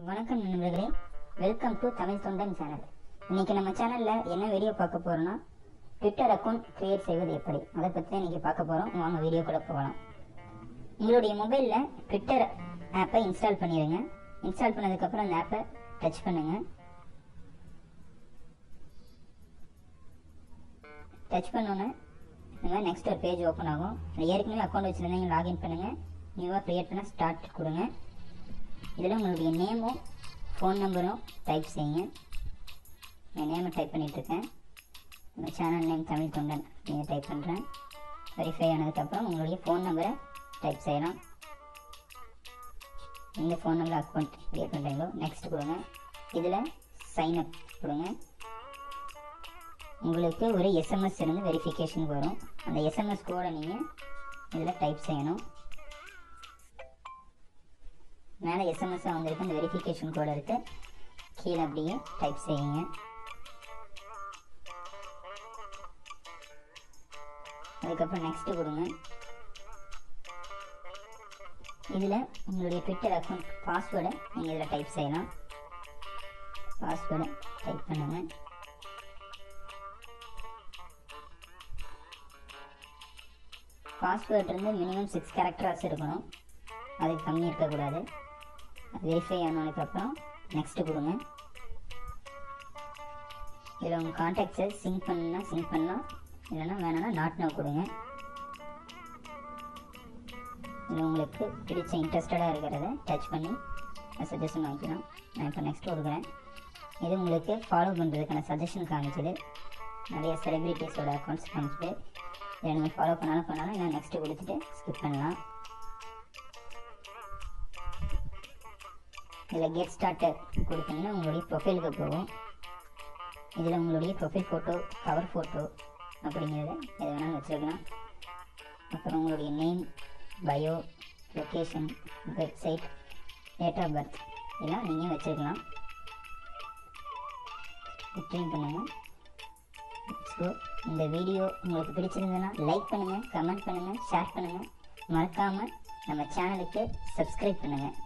வணக்கம் நண்பர்களே welcome to Tamil தொண்டன் சேனல் இன்னைக்கு நம்ம சேனல்ல என்ன வீடியோ பார்க்க போறோம்னா ட்விட்டர் அக்கௌண்ட் கிரியேட் செய்வது எப்படி அதை பற்றி தான் இன்னைக்கு பார்க்க போறோம் வாங்க வீடியோக்குள்ள போகலாம் உங்களுடைய மொபைல்ல ட்விட்டர் ஆப்பை இன்ஸ்டால் பண்ணிடுங்க இன்ஸ்டால் பண்ணதுக்கப்புறம் அந்த ஆப்பை டச் பண்ணுங்க டச் பண்ணோன்னே இந்த மாதிரி நெக்ஸ்ட் ஒரு பேஜ் ஓப்பன் ஆகும் அது ஏற்கனவே அக்கௌண்ட் வச்சுருந்தீங்க லாகின் பண்ணுங்க நியூவாக க்ரியேட் பண்ண ஸ்டார்ட் கொடுங்க இதில் உங்களுடைய நேமும் ஃபோன் நம்பரும் டைப் செய்யுங்க என் நேமை டைப் பண்ணிகிட்ருக்கேன் இந்த சேனல் நேம் தமிழ் தொண்டன் நீங்கள் டைப் பண்ணுறேன் வெரிஃபை ஆனதுக்கப்புறம் உங்களுடைய ஃபோன் நம்பரை டைப் செய்யலாம் எந்த ஃபோன் நம்பர் அக்கௌண்ட் க்ரியேட் பண்ணுறீங்களோ நெக்ஸ்ட் கொடுங்க இதில் சைன் அப் கொடுங்க உங்களுக்கு ஒரு எஸ்எம்எஸ் இருந்து வெரிஃபிகேஷனுக்கு வரும் அந்த எஸ்எம்எஸ் கோடை நீங்கள் இதில் டைப் செய்யணும் மேலே எஸ்எம்எஸ் வந்திருக்கு அந்த வெரிஃபிகேஷன் கோட் இருக்கு கீழே அப்படியே டைப் செய்யுங்க அதுக்கப்புறம் நெக்ஸ்ட் கொடுங்க இதில் உங்களுடைய ட்விட்டர் அக்கௌண்ட் பாஸ்வேர்டை நீங்கள் இதில் டைப் செய்யலாம் பாஸ்வேர்டை டைப் பண்ணுங்க பாஸ்வேர்ட் இருந்து மினிமம் சிக்ஸ் கேரக்டர்ஸ் இருக்கணும் அதுக்கு கம்மி இருக்கக்கூடாது வெரிஃபை ஆனதுக்கப்புறம் நெக்ஸ்ட்டு கொடுங்க இதில் உங்கள் கான்டாக்ட்ஸை சிங்க் பண்ணுன்னா சிங்க் பண்ணலாம் இல்லைன்னா வேணாம்னா நாட் நோ கொடுங்க இதில் உங்களுக்கு பிடிச்ச இன்ட்ரெஸ்டடாக இருக்கிறத டச் பண்ணி சஜஷன் வாங்கிக்கலாம் நான் இப்போ நெக்ஸ்ட் கொடுக்குறேன் இது உங்களுக்கு ஃபாலோ பண்ணுறதுக்கான சஜஷன் காமிச்சது நிறைய செலிப்ரிட்டிஸோட அக்கௌண்ட்ஸ் காமிச்சிட்டு இதை நீங்கள் ஃபாலோ பண்ணாலும் பண்ணாலும் இல்லை நெக்ஸ்ட்டு கொடுத்துட்டு ஸ்கிப் பண்ணலாம் இதில் கெட் ஸ்டார்டர் கொடுத்தீங்கன்னா உங்களுடைய ப்ரொஃபைலுக்கு போகும் இதில் உங்களுடைய ப்ரொஃபைல் ஃபோட்டோ கவர் ஃபோட்டோ அப்படிங்கிறத எது வேணாலும் வச்சுருக்கலாம் அப்புறம் உங்களுடைய name bio location website date of birth இதெல்லாம் நீங்கள் வச்சுருக்கலாம் ரிட்ரீவ் பண்ணுங்கள் ஸோ இந்த வீடியோ உங்களுக்கு பிடிச்சிருந்ததுன்னா லைக் பண்ணுங்கள் கமெண்ட் பண்ணுங்கள் ஷேர் பண்ணுங்கள் மறக்காமல் நம்ம சேனலுக்கு சப்ஸ்கிரைப் பண்ணுங்கள்